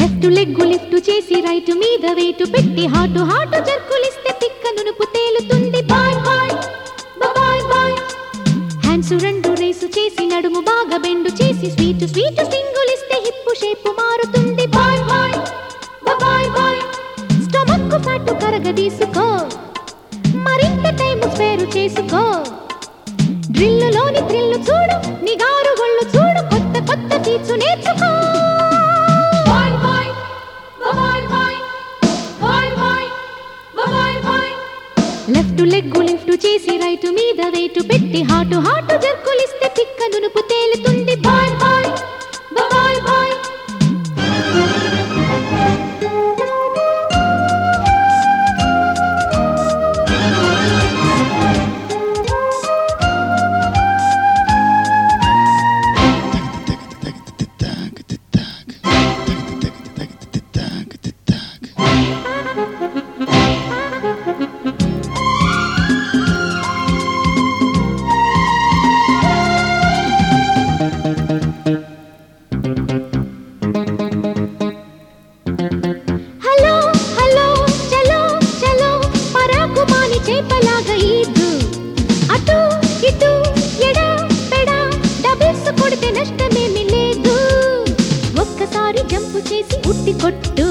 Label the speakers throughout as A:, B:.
A: left leg lift చేసి right మీద weight పెట్టి హాటు హాటు జర్కులిస్తే తిక్క నునుపు తేలుతుంది boy boy boy boy hands రెండు రేసు చేసి నడుము బాగా బెండు చేసి స్వీట్ స్వీట్ సింగుల్ ఇస్తే హిప్పు షేపు మారుతుంది boy boy boy boy stomach fat కరగదీసుకో మరింత టైం స్పేరు చేసుకో డ్రిల్లులోని థ్రిల్లు చూడు నిగారు ఒళ్ళు చూడు కొత్త కొత్త తీర్చు నేర్చుకో boy boy boy boy boy boy boy boy left leg lift చేసి రైట్ మీద వెయిట్ పెట్టి హాటు హాటు జర్కులిస్తే తిక్క నునుపు తేలుతుంది boy boy boy boy hello hello చలో చలో పరాకు మాని చేపలాగా ఈదు అటు ఇటు ఎడా పెడా డబుల్స్ కొడితే నష్టమేమి లేదు ఒక్కసారి జంపు చేసి ఉట్టి కొట్టు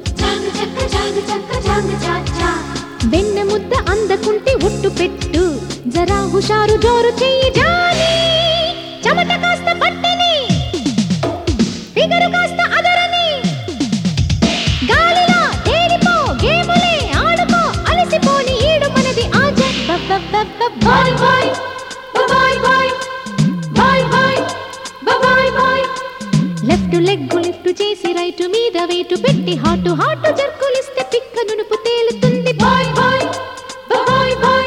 A: వెన్న ముద్ద అందకుంటే ఒట్టు పెట్టు జరా హుషారు జోరు చెయ్యి జాని చెమట కాస్త పట్టని ఫిగరు కాస్త అదరని గాలిలో తేలిపో గేములే ఆడుకో అలసిపోని ఈడు మనది ఆజ boy boy boy boy boy boy boy boy left leg lift చేసి రైట్ మీద వెయిట్ పెట్టి హాటు హాటు జర్కులిస్తే పిక్క నునుపు తేలుతుంది బాయ్ బాయ్ బాయ్ బాయ్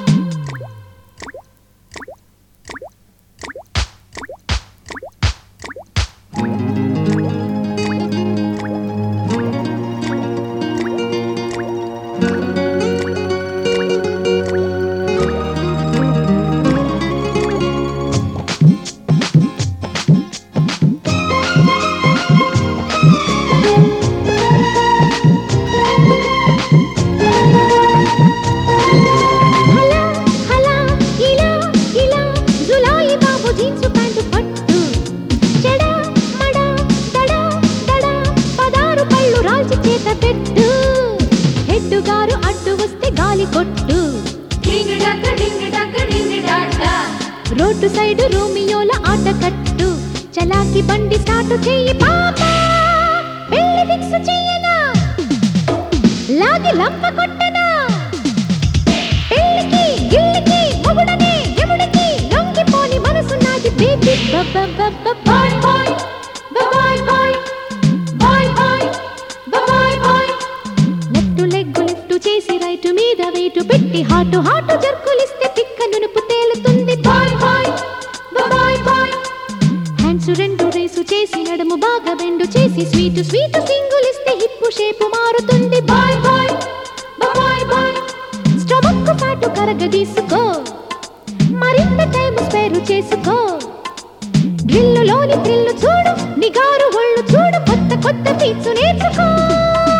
A: హలా హలా ఇలా ఇలా జులాయి బాబు జీన్స్ ప్యాంటు పట్టు చెడా మడా దడా దడా పదారు పళ్ళు రాల్చి చేత పెట్టు హెడ్డు గారు అడ్డు వస్తే గాలి కొట్టు రోడ్డు సైడు రోమియోల ఆట కట్టు చలాకి బండి స్టార్ట్ చెయ్యి పాప పెళ్లి ఫిక్స్ చెయ్యనా లాగి లంప కొట్టనా పెళ్ళికి గిల్లికి మొగుడనే ఎముడికి లొంగిపోని మనసు నాది baby boy boy boy boy boy boy boy boy left leg lift చేసి రైట్ మీద వెయిట్ పెట్టి హాటు హాటు జర్కులిస్తే తిక్క నునుపు తేలుతుంది boy boy boy boy hands రెండు రేసు చేసి నడుము బాగా బెండు చేసి స్వీట్ స్వీట్ సింగుల్ ఇస్తే హిప్పు షేపు మారుతుంది boy boy boy boy stomach fat కరగదీసుకో మరింత టైం స్పేరు చేసుకో డ్రిల్లులోని థ్రిల్లు చూడు నిగారు ఒళ్ళు చూడు కొత్త కొత్త ఫీట్స్ నేర్చుకో